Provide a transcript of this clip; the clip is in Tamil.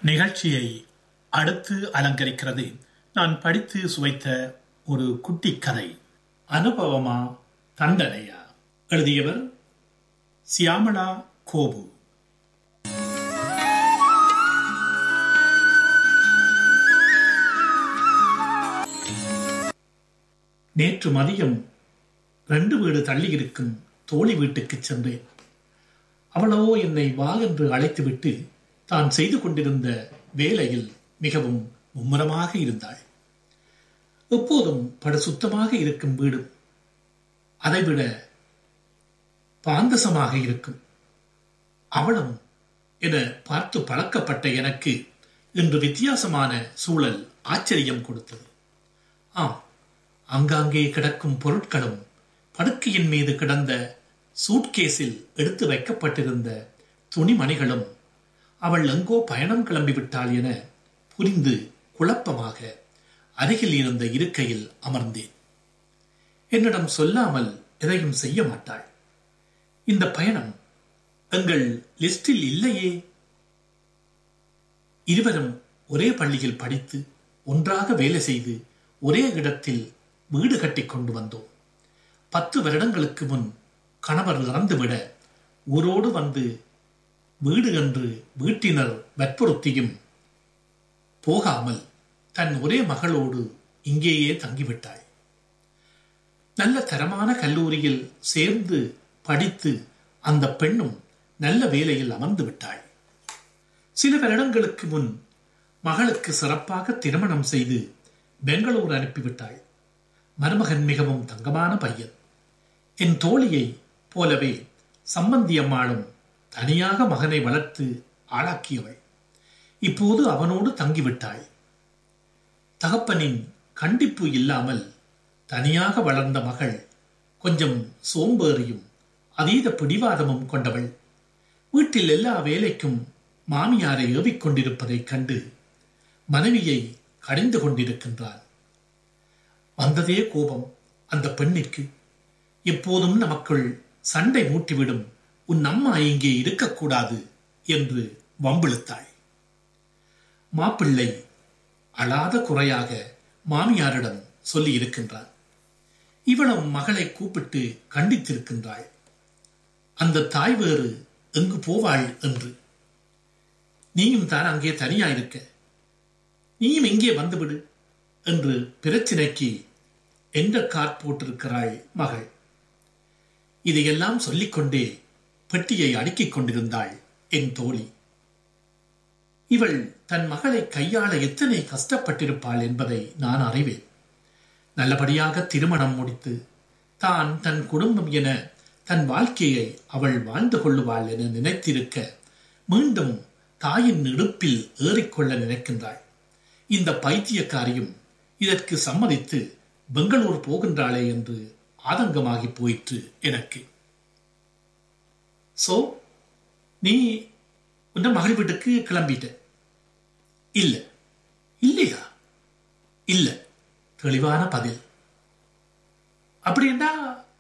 நிகழ்ச்சியை அடுத்து அலங்கரிக்கிறது நான் படித்து சுவைத்த ஒரு குட்டி கதை அனுபவமா தண்டனையா எழுதியவர் சியாமளா கோபு நேற்று மதியம் ரெண்டு வீடு தள்ளி இருக்கும் தோழி வீட்டுக்கு சென்றேன் அவளோ என்னை வா என்று அழைத்துவிட்டு தான் செய்து கொண்டிருந்த வேலையில் மிகவும் மும்முரமாக இருந்தாள் எப்போதும் படு சுத்தமாக இருக்கும் வீடு அதைவிட பாந்தசமாக இருக்கும் அவளும் என பார்த்து பழக்கப்பட்ட எனக்கு இன்று வித்தியாசமான சூழல் ஆச்சரியம் கொடுத்தது ஆம் அங்காங்கே கிடக்கும் பொருட்களும் படுக்கையின் மீது கிடந்த சூட்கேஸில் எடுத்து வைக்கப்பட்டிருந்த துணிமணிகளும் அவள் எங்கோ பயணம் கிளம்பிவிட்டாள் என புரிந்து குழப்பமாக அருகில் இருந்த இருக்கையில் அமர்ந்தேன் என்னிடம் சொல்லாமல் எதையும் செய்ய மாட்டாள் இந்த பயணம் எங்கள் லிஸ்டில் இல்லையே இருவரும் ஒரே பள்ளியில் படித்து ஒன்றாக வேலை செய்து ஒரே இடத்தில் வீடு கட்டி கொண்டு வந்தோம் பத்து வருடங்களுக்கு முன் கணவர் இறந்துவிட ஊரோடு வந்து வீடு என்று வீட்டினர் வற்புறுத்தியும் போகாமல் தன் ஒரே மகளோடு இங்கேயே தங்கிவிட்டாள் நல்ல தரமான கல்லூரியில் சேர்ந்து படித்து அந்த பெண்ணும் நல்ல வேலையில் அமர்ந்து விட்டாள் சில வருடங்களுக்கு முன் மகளுக்கு சிறப்பாக திருமணம் செய்து பெங்களூர் அனுப்பிவிட்டாள் மருமகன் மிகவும் தங்கமான பையன் என் தோழியை போலவே சம்பந்தி அம்மாளும் தனியாக மகனை வளர்த்து ஆளாக்கியவள் இப்போது அவனோடு தங்கிவிட்டாள் தகப்பனின் கண்டிப்பு இல்லாமல் தனியாக வளர்ந்த மகள் கொஞ்சம் சோம்பேறியும் அதீத பிடிவாதமும் கொண்டவள் வீட்டில் எல்லா வேலைக்கும் மாமியாரை ஏவிக் கொண்டிருப்பதைக் கண்டு மனைவியை கடிந்து கொண்டிருக்கின்றான் வந்ததே கோபம் அந்த பெண்ணிற்கு எப்போதும் நமக்குள் சண்டை மூட்டிவிடும் உன் அம்மா இங்கே இருக்கக்கூடாது என்று வம்பிழுத்தாள் மாப்பிள்ளை அழாத குறையாக மாமியாரிடம் சொல்லி இருக்கின்றான் இவளும் மகளை கூப்பிட்டு கண்டித்திருக்கின்றாள் அந்த தாய் வேறு எங்கு போவாள் என்று நீயும் தான் அங்கே தனியாயிருக்க நீயும் இங்கே வந்துவிடு என்று பிரச்சினைக்கு எந்த கார் போட்டிருக்கிறாள் மகள் இதையெல்லாம் சொல்லிக்கொண்டே பெட்டியை அடுக்கிக் கொண்டிருந்தாள் என் தோழி இவள் தன் மகளை கையாள எத்தனை கஷ்டப்பட்டிருப்பாள் என்பதை நான் அறிவேன் நல்லபடியாக திருமணம் முடித்து தான் தன் குடும்பம் என தன் வாழ்க்கையை அவள் வாழ்ந்து கொள்ளுவாள் என நினைத்திருக்க மீண்டும் தாயின் இடுப்பில் ஏறிக்கொள்ள நினைக்கின்றாள் இந்த பைத்தியக்காரியும் இதற்கு சம்மதித்து பெங்களூர் போகின்றாளே என்று ஆதங்கமாகி போயிற்று எனக்கு சோ நீ உன் மகள் வீட்டுக்கு கிளம்பிட்ட இல்ல இல்லையா இல்ல தெளிவான பதில் அப்படின்னா